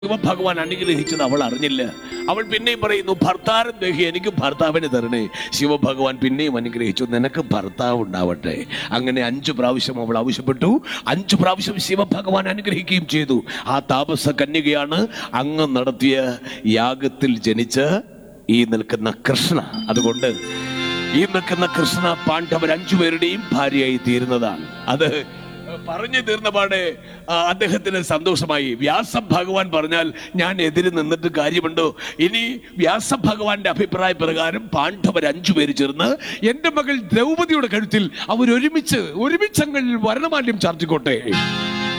ഭഗവാൻ അനുഗ്രഹിച്ചത് അവൾ അറിഞ്ഞില്ല അവൾ പിന്നെയും പറയുന്നു ഭർത്താരം ദേഹി എനിക്ക് ഭർത്താവിനെ തരണേ ശിവഭഗവാൻ പിന്നെയും അനുഗ്രഹിച്ചു നിനക്ക് ഭർത്താവ് ഉണ്ടാവട്ടെ അങ്ങനെ അഞ്ചു പ്രാവശ്യം അവൾ ആവശ്യപ്പെട്ടു അഞ്ചു പ്രാവശ്യം ശിവഭഗവാൻ അനുഗ്രഹിക്കുകയും ചെയ്തു ആ താപസ കന്യകയാണ് അങ്ങ് നടത്തിയ യാഗത്തിൽ ജനിച്ച് ഈ നിൽക്കുന്ന കൃഷ്ണ അതുകൊണ്ട് ഈ നിൽക്കുന്ന കൃഷ്ണ പാണ്ഡവർ അഞ്ചുപേരുടെയും ഭാര്യയായി തീരുന്നതാണ് അത് പറഞ്ഞു തീർന്ന പാടെ ആ, അദ്ദേഹത്തിന് സന്തോഷമായി വ്യാസ ഭഗവാൻ പറഞ്ഞാൽ ഞാൻ എതിര് നിന്നിട്ട് കാര്യമുണ്ടോ ഇനി വ്യാസ ഭഗവാന്റെ അഭിപ്രായ പ്രകാരം പാണ്ഡവർ അഞ്ചുപേര് ചേർന്ന് എന്റെ മകൾ ദ്രൗപദിയുടെ കഴുത്തിൽ അവർ ഒരുമിച്ച് ഒരുമിച്ചങ്ങളിൽ വരണമാല്യം ചാർത്തിക്കോട്ടെ